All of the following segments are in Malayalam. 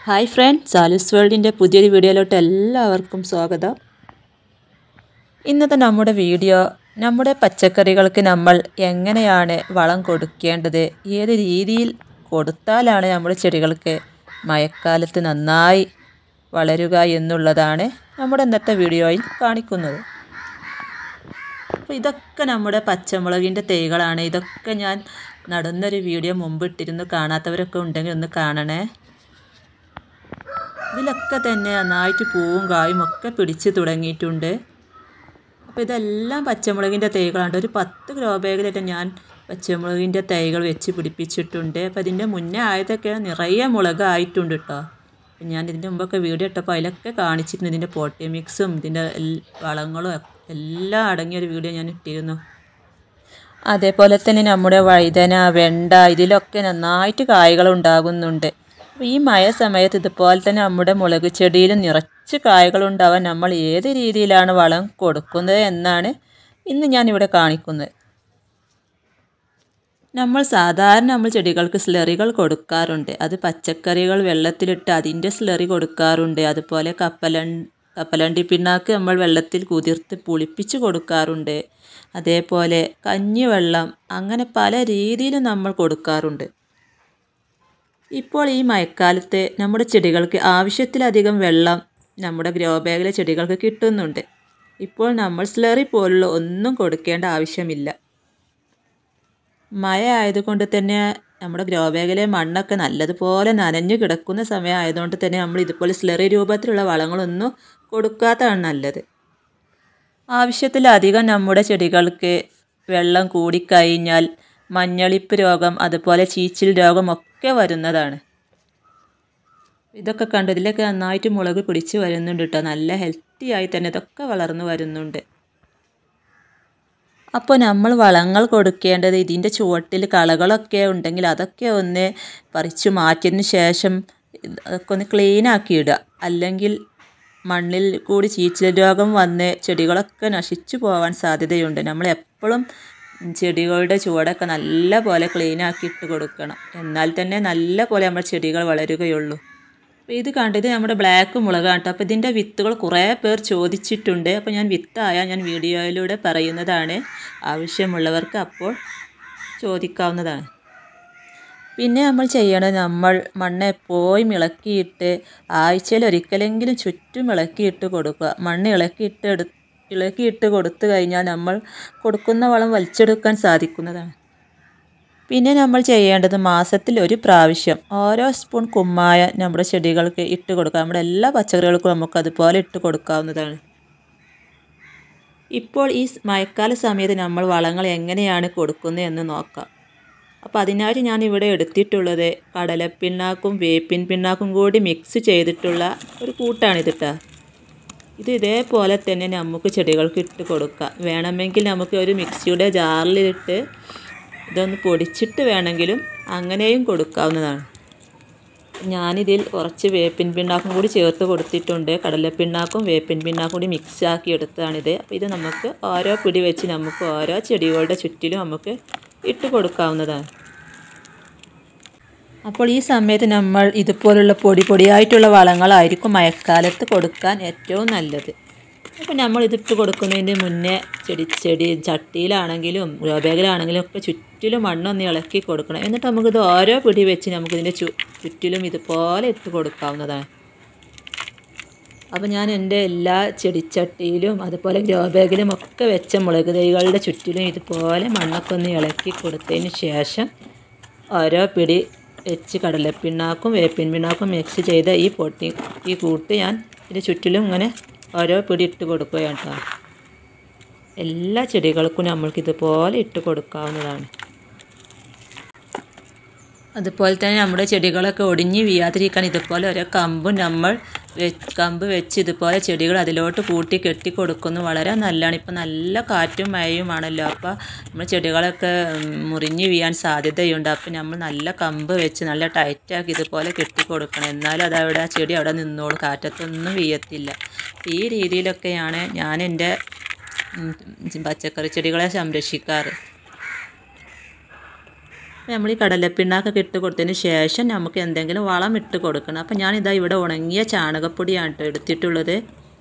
ഹായ് ഫ്രണ്ട്സ് സാലിസ് വേൾഡിൻ്റെ പുതിയൊരു വീഡിയോയിലോട്ട് എല്ലാവർക്കും സ്വാഗതം ഇന്നത്തെ നമ്മുടെ വീഡിയോ നമ്മുടെ പച്ചക്കറികൾക്ക് നമ്മൾ എങ്ങനെയാണ് വളം കൊടുക്കേണ്ടത് ഏത് രീതിയിൽ കൊടുത്താലാണ് നമ്മുടെ ചെടികൾക്ക് മഴക്കാലത്ത് നന്നായി വളരുക എന്നുള്ളതാണ് നമ്മുടെ ഇന്നത്തെ വീഡിയോയിൽ കാണിക്കുന്നത് അപ്പോൾ ഇതൊക്കെ നമ്മുടെ പച്ചമുളകിൻ്റെ തൈകളാണ് ഇതൊക്കെ ഞാൻ നടുന്നൊരു വീഡിയോ മുമ്പ് ഇട്ടിരുന്നു കാണാത്തവരൊക്കെ ഉണ്ടെങ്കിൽ ഒന്ന് കാണണേ ഇതിലൊക്കെ തന്നെ നന്നായിട്ട് പൂവും കായും ഒക്കെ പിടിച്ച് തുടങ്ങിയിട്ടുണ്ട് അപ്പോൾ ഇതെല്ലാം പച്ചമുളകിൻ്റെ തൈകളാണ് ഒരു പത്ത് ഗ്രോ ബാഗിലായിട്ട് ഞാൻ പച്ചമുളകിൻ്റെ തൈകൾ വെച്ച് പിടിപ്പിച്ചിട്ടുണ്ട് അപ്പോൾ ഇതിൻ്റെ മുന്നേ ആയതൊക്കെ നിറയെ മുളകായിട്ടുണ്ട് കേട്ടോ അപ്പം ഞാൻ ഇതിൻ്റെ മുമ്പൊക്കെ വീഡിയോ ഇട്ടപ്പോൾ അതിലൊക്കെ കാണിച്ചിരുന്നു ഇതിൻ്റെ പോട്ടി മിക്സും ഇതിൻ്റെ വളങ്ങളും എല്ലാം അടങ്ങിയൊരു വീഡിയോ ഞാൻ ഇട്ടിരുന്നു അതേപോലെ തന്നെ നമ്മുടെ വഴുതന വെണ്ട ഇതിലൊക്കെ നന്നായിട്ട് കായ്കൾ ഉണ്ടാകുന്നുണ്ട് അപ്പോൾ ഈ മഴ സമയത്ത് ഇതുപോലെ തന്നെ നമ്മുടെ മുളക് ചെടിയിൽ നിറച്ച് കായകളുണ്ടാവാൻ നമ്മൾ ഏത് രീതിയിലാണ് വളം കൊടുക്കുന്നത് എന്നാണ് ഇന്ന് ഞാനിവിടെ കാണിക്കുന്നത് നമ്മൾ സാധാരണ നമ്മൾ ചെടികൾക്ക് സ്ലറികൾ കൊടുക്കാറുണ്ട് അത് പച്ചക്കറികൾ വെള്ളത്തിലിട്ട് അതിൻ്റെ സ്ലറി കൊടുക്കാറുണ്ട് അതുപോലെ കപ്പലൺ കപ്പലണ്ടി പിണ്ണാക്ക് നമ്മൾ വെള്ളത്തിൽ കുതിർത്ത് പുളിപ്പിച്ച് കൊടുക്കാറുണ്ട് അതേപോലെ കഞ്ഞിവെള്ളം അങ്ങനെ പല രീതിയിലും നമ്മൾ കൊടുക്കാറുണ്ട് ഇപ്പോൾ ഈ മഴക്കാലത്ത് നമ്മുടെ ചെടികൾക്ക് ആവശ്യത്തിലധികം വെള്ളം നമ്മുടെ ഗ്രോ ബാഗിലെ ചെടികൾക്ക് കിട്ടുന്നുണ്ട് ഇപ്പോൾ നമ്മൾ സ്ലറി പോലുള്ള ഒന്നും കൊടുക്കേണ്ട ആവശ്യമില്ല മഴ ആയതുകൊണ്ട് തന്നെ നമ്മുടെ ഗ്രോ ബാഗിലെ മണ്ണൊക്കെ നല്ലതുപോലെ നനഞ്ഞു കിടക്കുന്ന സമയം ആയതുകൊണ്ട് തന്നെ നമ്മൾ ഇതുപോലെ സ്ലറി രൂപത്തിലുള്ള വളങ്ങളൊന്നും കൊടുക്കാത്തതാണ് നല്ലത് ആവശ്യത്തിലധികം നമ്മുടെ ചെടികൾക്ക് വെള്ളം കൂടിക്കഴിഞ്ഞാൽ മഞ്ഞളിപ്പ് രോഗം അതുപോലെ ചീച്ചിൽ രോഗം ഒക്കെ വരുന്നതാണ് ഇതൊക്കെ കണ്ടു ഇതിലൊക്കെ നന്നായിട്ട് മുളക് പിടിച്ച് വരുന്നുണ്ട് കേട്ടോ നല്ല ഹെൽത്തി ആയി തന്നെ ഇതൊക്കെ വളർന്നു വരുന്നുണ്ട് അപ്പോൾ നമ്മൾ വളങ്ങൾ കൊടുക്കേണ്ടത് ഇതിൻ്റെ ചുവട്ടിൽ കളകളൊക്കെ ഉണ്ടെങ്കിൽ അതൊക്കെ ഒന്ന് പറിച്ചു മാറ്റിയതിന് ശേഷം അതൊക്കെ ഒന്ന് ക്ലീൻ ആക്കി ഇടുക അല്ലെങ്കിൽ മണ്ണിൽ കൂടി ചീച്ചിൽ രോഗം വന്ന് ചെടികളൊക്കെ നശിച്ചു പോകാൻ സാധ്യതയുണ്ട് നമ്മൾ എപ്പോഴും ചെടികളുടെ ചുവടൊക്കെ നല്ല പോലെ ക്ലീൻ ആക്കി ഇട്ട് കൊടുക്കണം എന്നാൽ തന്നെ നല്ല പോലെ നമ്മുടെ ചെടികൾ വളരുകയുള്ളൂ അപ്പോൾ ഇത് കണ്ടത് നമ്മുടെ ബ്ലാക്ക് മുളകാണ് കേട്ടോ അപ്പോൾ ഇതിൻ്റെ വിത്തുകൾ കുറേ പേർ ചോദിച്ചിട്ടുണ്ട് അപ്പോൾ ഞാൻ വിത്തായ ഞാൻ വീഡിയോയിലൂടെ പറയുന്നതാണ് ആവശ്യമുള്ളവർക്ക് അപ്പോൾ ചോദിക്കാവുന്നതാണ് പിന്നെ നമ്മൾ ചെയ്യണത് നമ്മൾ മണ്ണ് എപ്പോഴും ഇളക്കിയിട്ട് ആഴ്ചയിൽ ഒരിക്കലെങ്കിലും ചുറ്റും ഇളക്കിയിട്ട് കൊടുക്കുക മണ്ണ് ഇളക്കിയിട്ട് എടു ഇളക്കിയിട്ട് കൊടുത്തു കഴിഞ്ഞാൽ നമ്മൾ കൊടുക്കുന്ന വളം വലിച്ചെടുക്കാൻ സാധിക്കുന്നതാണ് പിന്നെ നമ്മൾ ചെയ്യേണ്ടത് മാസത്തിൽ ഒരു പ്രാവശ്യം ഓരോ സ്പൂൺ കുമ്മായ നമ്മുടെ ചെടികൾക്ക് ഇട്ട് കൊടുക്കാം നമ്മുടെ എല്ലാ പച്ചക്കറികൾക്കും നമുക്ക് അതുപോലെ ഇട്ട് കൊടുക്കാവുന്നതാണ് ഇപ്പോൾ ഈ മഴക്കാല സമയത്ത് നമ്മൾ വളങ്ങൾ എങ്ങനെയാണ് കൊടുക്കുന്നത് എന്ന് നോക്കാം അപ്പോൾ അതിനായിട്ട് ഞാൻ ഇവിടെ എടുത്തിട്ടുള്ളത് കടലപ്പിണ്ണാക്കും വേപ്പിൻ പിണ്ണാക്കും കൂടി മിക്സ് ചെയ്തിട്ടുള്ള ഒരു കൂട്ടാണിത് കേട്ടോ ഇത് ഇതേപോലെ തന്നെ നമുക്ക് ചെടികൾക്ക് ഇട്ട് കൊടുക്കാം വേണമെങ്കിൽ നമുക്ക് ഒരു മിക്സിയുടെ ജാറിലിട്ട് ഇതൊന്ന് പൊടിച്ചിട്ട് വേണമെങ്കിലും അങ്ങനെയും കൊടുക്കാവുന്നതാണ് ഞാനിതിൽ കുറച്ച് വേപ്പിൻ പിണ്ണാക്കും കൂടി ചേർത്ത് കൊടുത്തിട്ടുണ്ട് കടലപ്പിണ്ണാക്കും വേപ്പിൻ പിണ്ണാക്കും കൂടി മിക്സ് ആക്കി എടുത്തതാണിത് അപ്പോൾ ഇത് നമുക്ക് ഓരോ പിടി വെച്ച് നമുക്ക് ഓരോ ചെടികളുടെ ചുറ്റിലും നമുക്ക് ഇട്ട് കൊടുക്കാവുന്നതാണ് അപ്പോൾ ഈ സമയത്ത് നമ്മൾ ഇതുപോലുള്ള പൊടി പൊടിയായിട്ടുള്ള വളങ്ങളായിരിക്കും മഴക്കാലത്ത് കൊടുക്കാൻ ഏറ്റവും നല്ലത് അപ്പോൾ നമ്മൾ ഇതിട്ട് കൊടുക്കുന്നതിന് മുന്നേ ചെടി ചെടി ചട്ടിയിലാണെങ്കിലും ഗ്രോബാഗിലാണെങ്കിലും ഒക്കെ ചുറ്റിലും മണ്ണൊന്ന് ഇളക്കി കൊടുക്കണം എന്നിട്ട് നമുക്കിത് ഓരോ പിടി വെച്ച് നമുക്കിതിൻ്റെ ചു ചുറ്റിലും ഇതുപോലെ ഇട്ട് കൊടുക്കാവുന്നതാണ് അപ്പോൾ ഞാൻ എൻ്റെ എല്ലാ ചെടിച്ചട്ടിയിലും അതുപോലെ ഗ്രോ ബാഗിലും ഒക്കെ വെച്ച മുളക് തൈകളുടെ ചുറ്റിലും ഇതുപോലെ മണ്ണൊക്കെ ഒന്ന് ഇളക്കി കൊടുത്തതിന് ശേഷം ഓരോ പിടി വെച്ച് കടലപ്പിണ്ണാക്കും വേപ്പിൻ പിണ്ണാക്കും മിക്സ് ചെയ്ത ഈ പൊട്ടി ഈ കൂട്ട് ഞാൻ ഇതിൻ്റെ ചുറ്റിലും ഇങ്ങനെ ഓരോ പിടി ഇട്ട് കൊടുക്കുകയാണ് കേട്ടോ എല്ലാ ചെടികൾക്കും നമ്മൾക്ക് ഇതുപോലെ ഇട്ട് കൊടുക്കാവുന്നതാണ് അതുപോലെ തന്നെ നമ്മുടെ ചെടികളൊക്കെ ഒടിഞ്ഞ് വീഴാതിരിക്കാൻ ഇതുപോലെ ഓരോ കമ്പും നമ്മൾ കമ്പ് വെച്ച് ഇതുപോലെ ചെടികൾ അതിലോട്ട് കൂട്ടി കെട്ടി കൊടുക്കുന്നു വളരെ നല്ലതാണ് ഇപ്പോൾ നല്ല കാറ്റും മഴയുമാണല്ലോ അപ്പോൾ നമ്മൾ ചെടികളൊക്കെ മുറിഞ്ഞ് വീഴാൻ സാധ്യതയുണ്ട് അപ്പോൾ നമ്മൾ നല്ല കമ്പ് വെച്ച് നല്ല ടൈറ്റാക്കി ഇതുപോലെ കെട്ടി കൊടുക്കണം എന്നാലും അതവിടെ ആ ചെടി അവിടെ നിന്നോളൂ കാറ്റത്തൊന്നും വീഴത്തില്ല ഈ രീതിയിലൊക്കെയാണ് ഞാൻ എൻ്റെ പച്ചക്കറി ചെടികളെ സംരക്ഷിക്കാറ് നമ്മൾ ഈ കടലപ്പിണ്ണാക്കൊക്കെ ഇട്ട് കൊടുത്തതിന് ശേഷം നമുക്ക് എന്തെങ്കിലും വളം ഇട്ട് കൊടുക്കണം അപ്പം ഞാനിതാ ഇവിടെ ഉണങ്ങിയ ചാണകപ്പൊടിയാണ് കേട്ടോ എടുത്തിട്ടുള്ളത്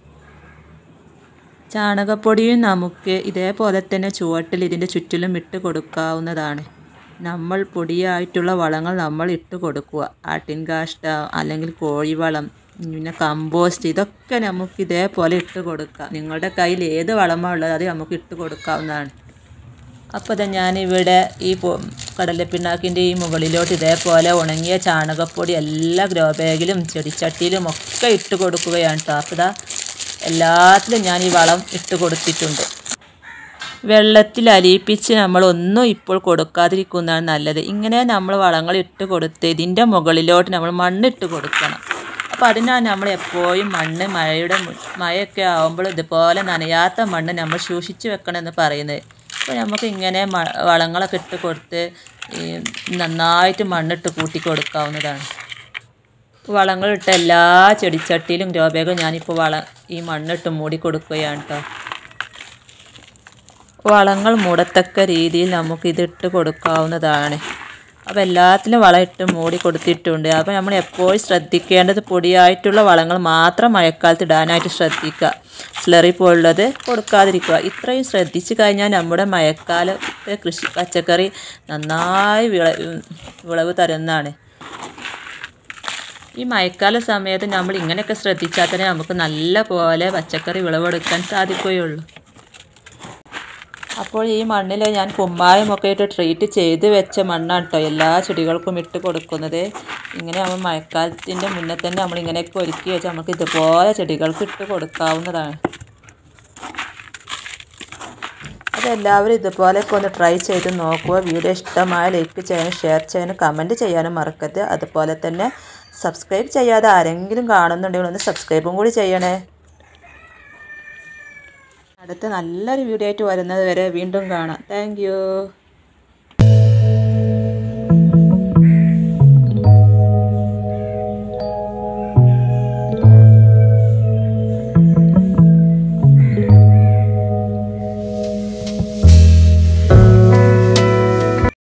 ചാണകപ്പൊടിയും നമുക്ക് ഇതേപോലെ തന്നെ ചുവട്ടിൽ ഇതിൻ്റെ ചുറ്റിലും ഇട്ട് കൊടുക്കാവുന്നതാണ് നമ്മൾ പൊടിയായിട്ടുള്ള വളങ്ങൾ നമ്മൾ ഇട്ട് കൊടുക്കുക ആട്ടിൻ കാഷ്ട അല്ലെങ്കിൽ കോഴിവളം പിന്നെ കമ്പോസ്റ്റ് ഇതൊക്കെ നമുക്ക് ഇതേപോലെ ഇട്ട് കൊടുക്കാം നിങ്ങളുടെ കയ്യിൽ ഏത് വളമാണ് ഉള്ളത് അത് നമുക്ക് ഇട്ട് കൊടുക്കാവുന്നതാണ് അപ്പോൾ ഇതാ ഞാനിവിടെ ഈ പൊ- കടലപ്പിണ്ണാക്കിൻ്റെ ഈ മുകളിലോട്ട് ഇതേപോലെ ഉണങ്ങിയ ചാണകപ്പൊടി എല്ലാ ഗ്രോ ബാഗിലും ചെടിച്ചട്ടിയിലും ഒക്കെ ഇട്ട് കൊടുക്കുകയാണ് കേട്ടോ അപ്പോൾ ഇതാ എല്ലാത്തിലും ഞാൻ ഈ വളം ഇട്ട് കൊടുത്തിട്ടുണ്ട് വെള്ളത്തിൽ അലിയിപ്പിച്ച് നമ്മളൊന്നും ഇപ്പോൾ കൊടുക്കാതിരിക്കുന്നതാണ് നല്ലത് ഇങ്ങനെ നമ്മൾ വളങ്ങൾ ഇട്ട് കൊടുത്ത് ഇതിൻ്റെ മുകളിലോട്ട് നമ്മൾ മണ്ണിട്ട് കൊടുക്കണം അപ്പോൾ അതിനാണ് നമ്മൾ എപ്പോഴും മണ്ണ് മഴയുടെ മു- മഴയൊക്കെ ആകുമ്പോൾ ഇതുപോലെ നനയാത്ത മണ്ണ് നമ്മൾ സൂക്ഷിച്ച് വെക്കണം എന്ന് പറയുന്നത് അപ്പോൾ നമുക്ക് ഇങ്ങനെ മ വളങ്ങളൊക്കെ ഇട്ട് കൊടുത്ത് ഈ നന്നായിട്ട് മണ്ണിട്ട് കൂട്ടി കൊടുക്കാവുന്നതാണ് വളങ്ങളിട്ട എല്ലാ ചെടിച്ചട്ടിയിലും ഗ്രോ ബാഗും ഞാനിപ്പോൾ വള ഈ മണ്ണിട്ട് മൂടി കൊടുക്കുകയാണ് കേട്ടോ വളങ്ങൾ മൂടത്തക്ക രീതിയിൽ നമുക്ക് ഇതിട്ട് കൊടുക്കാവുന്നതാണ് അപ്പോൾ എല്ലാത്തിലും വളം ഇട്ട് മൂടി കൊടുത്തിട്ടുണ്ട് അപ്പോൾ നമ്മൾ എപ്പോഴും ശ്രദ്ധിക്കേണ്ടത് പൊടിയായിട്ടുള്ള വളങ്ങൾ മാത്രം മഴക്കാലത്ത് ഇടാനായിട്ട് ശ്രദ്ധിക്കുക സ്ലറി പോലുള്ളത് കൊടുക്കാതിരിക്കുക ഇത്രയും ശ്രദ്ധിച്ചു കഴിഞ്ഞാൽ നമ്മുടെ മഴക്കാലത്തെ കൃഷി പച്ചക്കറി നന്നായി വിള വിളവ് തരുന്നതാണ് ഈ മഴക്കാല സമയത്ത് നമ്മൾ ഇങ്ങനെയൊക്കെ ശ്രദ്ധിച്ചാൽ തന്നെ നമുക്ക് നല്ല പോലെ പച്ചക്കറി വിളവെടുക്കാൻ സാധിക്കുകയുള്ളൂ അപ്പോൾ ഈ മണ്ണിൽ ഞാൻ കുമ്മായമൊക്കെ ഇട്ട് ട്രീറ്റ് ചെയ്ത് വെച്ച മണ്ണാണ് കേട്ടോ എല്ലാ ചെടികൾക്കും ഇട്ട് കൊടുക്കുന്നത് ഇങ്ങനെ ആകുമ്പോൾ മഴക്കാലത്തിൻ്റെ മുന്നേ തന്നെ നമ്മൾ ഇങ്ങനെയൊക്കെ ഒരുക്കി വെച്ചാൽ നമുക്ക് ഇതുപോലെ ചെടികൾക്ക് ഇട്ട് കൊടുക്കാവുന്നതാണ് അപ്പോൾ എല്ലാവരും ഇതുപോലെയൊക്കെ ഒന്ന് ട്രൈ ചെയ്ത് നോക്കുക വീഡിയോ ഇഷ്ടമായ ലൈക്ക് ചെയ്യാനും ഷെയർ ചെയ്യാനും കമൻറ്റ് ചെയ്യാനും മറക്കരുത് അതുപോലെ തന്നെ സബ്സ്ക്രൈബ് ചെയ്യാതെ ആരെങ്കിലും കാണുന്നുണ്ടെങ്കിൽ ഒന്ന് സബ്സ്ക്രൈബും കൂടി ചെയ്യണേ അടുത്ത നല്ലൊരു വീഡിയോ ആയിട്ട് വരുന്നത് വരെ വീണ്ടും കാണാം താങ്ക്